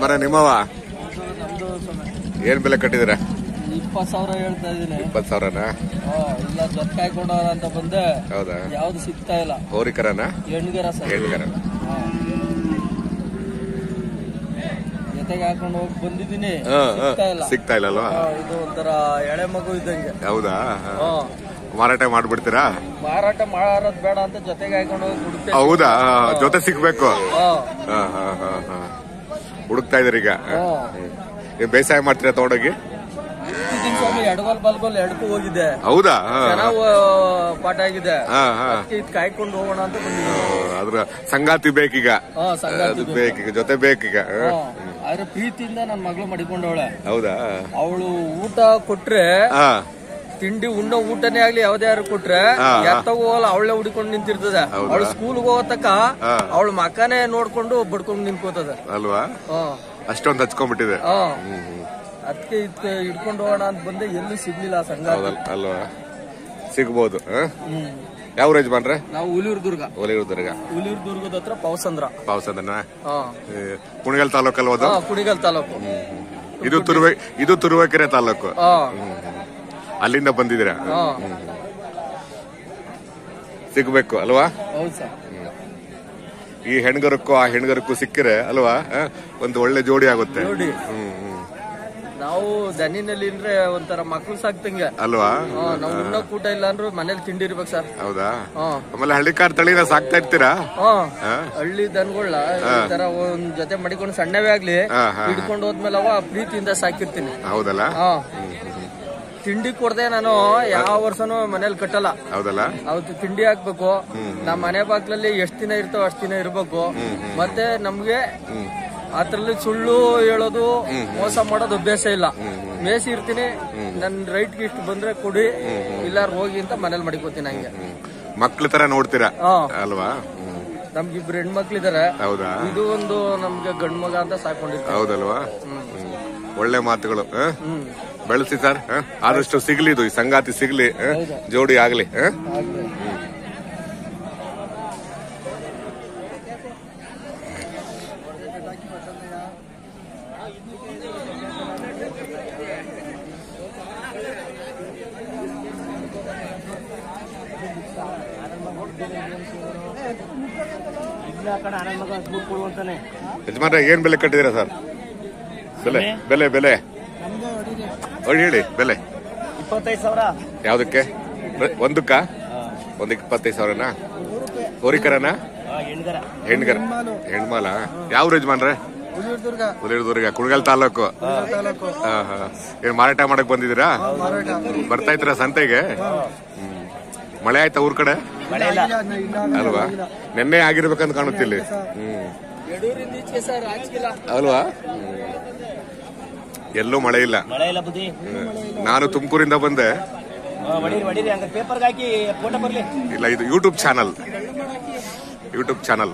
ಯಜಮಾನ ನಿಮ್ಮವ ನಮ್ದು ಏನ್ ಬೆಲೆ ಕಟ್ಟಿದಿರ ಇಪ್ಪತ್ತು ಸಾವಿರ ಹೇಳ್ತಾ ಇದೀನಿ ಇಪ್ಪತ್ ಸಾವಿರನಾ ಹಾ, ಇಲ್ಲ ಜೊತೆ ಕಾಯ್ಕೊಂಡವ್ರ ಅಂತ ಬಂದೆ ಹೌದಾ ಯಾವ್ದು ಸಿಗ್ತಾ ಇಲ್ಲ ಹೋರಿಕರನ ಹೆಣ್ಗರ ಸರ್ ಹೆಣ್ಗರ ಹಾ. ಜೊತೆಗೆ ಹಾಕೊಂಡು ಹೋಗಿ ಬಂದಿದ್ದೀನಿ ಹಾ, ಹಾ. ಸಿಗ್ತಾ ಇಲ್ಲ ಸಿಗ್ತಾ ಇಲ್ಲಲ್ವಾ ಹಾ, ಇದು ಒಂಥರ ಎಳೆ ಮಗು ಇದ್ದಂಗೆ ಹೌದಾ ಹಾ. ಹಾ. ಮಾರಾಟ ಮಾಡ್ಬಿಡ್ತೀರಾ ಮಾರಾಟ ಮಾಡೋದ್ ಬೇಡ ಅಂತ ಜೊತೆಗೆ ಹಾಕೊಂಡು ಹೋಗಿ ಹುಡುಕ್ತೇವೆ ಹೌದಾ ಹಾ, ಜೊತೆ ಸಿಗ್ಬೇಕು ಹಾ. ಹಾ, ಹಾ, ಹಾ, ಹಾ. ಹುಡುಕ್ತಾ ಇದೀರ ಈಗ ಹಾ. ಏನ್ ಬೇಸಾಯ ಮಾಡ್ತೀರಾ ತಗೊಂಡೋಗಿ ಇತ್ತೀಚಿನ ಸ್ವಾಮಿ ಎಡಗೋಲ್ ಬಲ್ಗೋಲ್ ಎಡಕ್ಕೂ ಹೋಗಿದ್ದೆ ಹೌದಾ ಹಾ, ಹಾ. ಚೆನ್ನಾಗ್ ಪಾಠ ಆಗಿದೆ ಹಾ ಹಾ ಅದಕ್ಕೆ ಇದ್ ಕಾಯ್ಕೊಂಡು ಹೋಗೋಣ ಅಂತ ಬಂದಿದ್ದೀನಿ ಅದ್ರ ಸಂಗಾತಿ ಬೇಕೀಗ ಹಾ ಸಂಗಾತಿ ಅದು ಬೇಕೀಗ ಜೊತೆ ಬೇಕೀಗ ಹಾ. ಹಾ. ಆದ್ರೆ ಪ್ರೀತಿಯಿಂದ ನನ್ ಮಗಳು ಮಡಿಕೊಂಡವಳೆ ಹೌದಾ ಅವಳು ಊಟ ಕೊಟ್ರೆ ಹಾ ತಿಂಡಿ ಉಣ್ಣೋ ಊಟನೇ ಆಗ್ಲಿ ಯಾವ್ದೇ ಯಾರು ಕೊಟ್ರೆ ಹಾ. ಎತ್ತಗೂ ಹೋಗಲ್ಲ ಅವಳೆ ಹುಡ್ಕೊಂಡು ನಿಂತಿರ್ತದೆ ಹೌದಾ? ಅವಳು ಸ್ಕೂಲ್ಗೆ ಹೋಗೋ ತಕ್ಕ ಹಾ. ಅವಳ ಮಕ್ಕನೇ ನೋಡ್ಕೊಂಡು ಬಡ್ಕೊಂಡು ನಿಂತ್ಕೋತದೆ ಅಲ್ವಾ ಹಾ ಅಷ್ಟೊಂದು ಹಚ್ಕೊಂಡ್ಬಿಟ್ಟಿದೆ ಹಾ ಹ್ಮ್ ಹ್ಮ್. ಅದಕ್ಕೆ ಇದ್ ಹಿಡ್ಕೊಂಡು ಹೋಗೋಣ ಅಂತ ಬಂದೆ ಎಲ್ಲೂ ಸಿಗ್ಲಿಲ್ಲ ಆ ಸಂಘ ಹೌದಲ್ ಅಲ್ವಾ ಸಿಗ್ಬೋದು ಹಾ? ಹ್ಮ್ ಯಾವ ಯಜಮಾನ್ರೆ ನಾವು ಹುಲಿಯೂರ್ ದುರ್ಗ ಒಲಿಯುವುದರ್ಗ ಹುಲಿಯೂರ್ ದುರ್ಗದ ಹತ್ರ ಪವಸಂದ್ರ ಪಾವಸದನ ಹಾ ಕುಣಿಗಲ್ ತಾಲೂಕಲ್ಲಿ ಹೋದ ಹಾ ಕುಣಿಗಲ್ ತಾಲೂಕು ಇದು ತುರುವೆ ಇದು ತುರುವೇಕೆರೆ ತಾಲೂಕು ಹಾ ಅಲ್ಲಿಂದ ಬಂದಿದ್ದೀರಾ ಹಾ ಸಿಗ್ಬೇಕು ಅಲ್ವಾ ಹೌದು ಸರ್ ಈ ಹೆಣ್ಗರಕ್ಕೂ ಆ ಹೆಣ್ಗರಕ್ಕೂ ಸಿಕ್ಕರೆ ಅಲ್ವಾ ಆ, ಒಂದು ಒಳ್ಳೆ ಜೋಡಿ ಆಗುತ್ತೆ ನೋಡಿ ಹ್ಮ್ ಹ್ಮ್ ನಾವು ದನಿನಲ್ಲಿ ಅಂದ್ರೆ ಒಂಥರ ಮಕ್ಳು ಸಾಕ್ತಂಗೆ ಅಲ್ವಾ ಹಾ ನಾವು ಉಣ್ಣಕ್ ಊಟ ಇಲ್ಲ ಅಂದ್ರು ಮನೇಲಿ ತಿಂಡಿ ಇರ್ಬೇಕು ಸರ್ ಹೌದಾ ಹಾ ಆಮೇಲೆ ಹಳ್ಳಿಕಾರ್ ತಳಿನ ಸಾಕ್ತಾ ಇರ್ತೀರಾ ಹಾ ಹಾ? ಹಳ್ಳಿ ದನಗಳ ಈ ತರ ಒಂದ್ ಜೊತೆ ಮಡಿಕೊಂಡು ಸಣ್ಣವೇ ಆಗ್ಲಿ ಹಾ, ಹಾ. ಹಿಡ್ಕೊಂಡು ಹೋದ್ಮೇಲೆ ಅವ ಪ್ರೀತಿಯಿಂದ ಸಾಕಿರ್ತೀನಿ ಹೌದಲ್ಲ ಹಾ ತಿಂಡಿ ಕೊಡದೆ ನಾನು ಯಾವ ವರ್ಷನೂ ಮನೇಲಿ ಕಟ್ಟಲ್ಲ ಹೌದಲ್ಲ ಅವತ್ತು ತಿಂಡಿ ಹಾಕ್ಬೇಕು ನಮ್ಮ ಮನೆ ಬಾಗ್ಲಲ್ಲಿ ಎಷ್ಟ್ ದಿನ ಇರ್ತಾವ ಅಷ್ಟ್ ದಿನ ಇರ್ಬೇಕು ಮತ್ತೆ ನಮ್ಗೆ ಅದ್ರಲ್ಲಿ ಸುಳ್ಳು ಹೇಳೋದು ಮೋಸ ಮಾಡೋದು ಅಭ್ಯಾಸ ಇಲ್ಲ ಮೇಸಿ ಇರ್ತೀನಿ ನನ್ ರೈಟ್ಗೆ ಇಷ್ಟು ಬಂದ್ರೆ ಕೊಡಿ ಇಲ್ಲ ಹೋಗಿ ಅಂತ ಮನೇಲಿ ಮಡಿಕೋತೀನಿ ಹಂಗೆ ಮಕ್ಳ ತರ ನೋಡ್ತೀರಾ ಹಾ ಅಲ್ವಾ ಹ್ಮ್. ನಮ್ಗಿಬ್ರು ಹೆಣ್ಮಕ್ಳಿದಾರೆ ಹೌದಾ ಇದು ಒಂದು ನಮ್ಗೆ ಗಂಡ್ ಮಗ ಅಂತ ಸಾಕೊಂಡಿರ್ತೀವಿ ಹೌದಲ್ವಾ ಹ್ಮ್. ಒಳ್ಳೆ ಮಾತುಗಳು ಆ? ಹ್ಮ್ ಬೆಳೆಸಿ ಸರ್ ಆ? ಆದಷ್ಟು ಸಿಗ್ಲಿ ಇದು ಈ ಸಂಗಾತಿ ಸಿಗ್ಲಿ ಆ? ಜೋಡಿ ಆಗ್ಲಿ ಆ? ಆಗ್ಲಿ. ಯಜಮಾನ್ರೆ ಏನ್ ಬೆಲೆ ಕಟ್ಟಿದ್ದೀರಾ ಸರ್ ಬೆಲೆ ಬೆಲೆ ಬೆಲೆ ಹೇಳಿ ಹೇಳಿ ಬೆಲೆ ಇಪ್ಪತ್ತೈದು ಸಾವಿರ ಯಾವ್ದಕ್ಕೆ ಬ- ಒಂದಕ್ಕ ಒಂದ್ ಇಪ್ಪತ್ತೈದು ಸಾವಿರನಾ ಹೋರಿಕರನ ಹೆಣ್ಗರ ಹೆಣ್ಗರ ಹೆಣ್ಮಾಲ ಯಾವ ಯಜಮಾನ್ರೆ ದುರ್ಗ ಹುಲಿಯರ್ದುರ್ಗ ಕುಣಗಲ್ ತಾಲೂಕು ತಾಲೂಕು ಹಾ, ಹಾ. ಏನ್ ಮಾರಾಟ ಮಾಡಕ್ ಬಂದಿದ್ದೀರಾ ಬರ್ತಾ ಇದ್ದೀರಾ ಸಂತೆಗೆ ಹ್ಮ್. ಮಳೆ ಆಯ್ತಾ ಊರ್ ಕಡೆ ಅಲ್ವಾ ನಿನ್ನೆ ಆಗಿರ್ಬೇಕಂತ ಕಾಣುತ್ತಿಲ್ಲಿ ಹ್ಮ್ ಯಡೂರಿಂದ ಈಚೆಗೆ ಸರ್ ಆಚೆಗಿಲ್ಲ ಅಲ್ವಾ ಎಲ್ಲೂ ಮಳೆ ಇಲ್ಲ ಮಳೆ ಇಲ್ಲ ಬುದ್ಧಿ ಹ್ಮ್. ನಾನು ತುಮಕೂರಿಂದ ಬಂದೆ ಹೊಡೀರಿ ಹೊಡೀರಿ ಹಂಗ ಪೇಪರ್ಗೆ ಹಾಕಿ ಫೋಟೋ ಬರ್ಲಿ ಇಲ್ಲ ಇದು ಯೂಟ್ಯೂಬ್ ಚಾನಲ್ ಯೂಟ್ಯೂಬ್ ಚಾನಲ್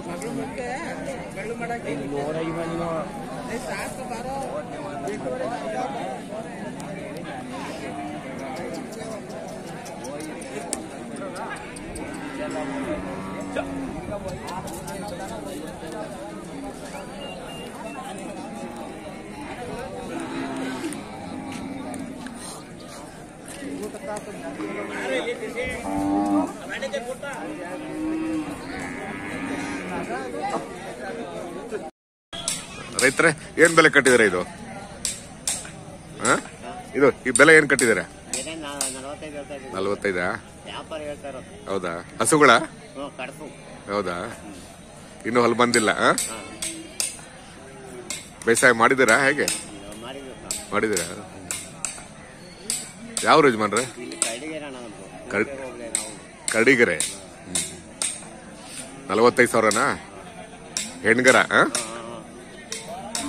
ರೈತರೆ ಏನ್ ಬೆಲೆ ಕಟ್ಟಿದಿರ ಇದು ಹ? ಇದು ಈ ಬೆಲೆ ಏನ್ ಕಟ್ಟಿದಿರ ಏನೇ ನಲವತ್ತೈದು ಹೇಳ್ತಾ ಇದ್ದೀವಿ ನಲ್ವತ್ತೈದಾ ವ್ಯಾಪಾರ ಹೇಳ್ತಾ ಇರೋದು ಹೌದಾ ಹಸುಗಳ ಹ್ಞೂ ಕಡಸು ಹೌದಾ ಇನ್ನು ಹೊಲ ಬಂದಿಲ್ಲ ಆ? ಬೇಸಾಯ ಮಾಡಿದಿರಾ ಹೇಗೆ ಮಾಡಿದ್ವಿ ನಾವು ಮಾಡಿದಿರಾ ಯಾವ ಯಜಮಾನ್ರೆ ಇಲ್ಲಿ ಕರಡಿಗೆ ನಮ್ಮದು ಕರ್- ಹೋಗ್ಲಿ ನಾವು ಕರಡಿಗೆರೆ ನಲವತ್ತೈದು ಸಾವಿರನಾ ಹೆಣ್ಗರ ಆ? ಹಾಂ ಹಾಂ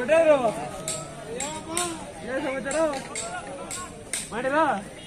ಕೊಟ್ಟರು ಏನ್ ಸಮಾಚಾರ ಮಾಡಿರಾ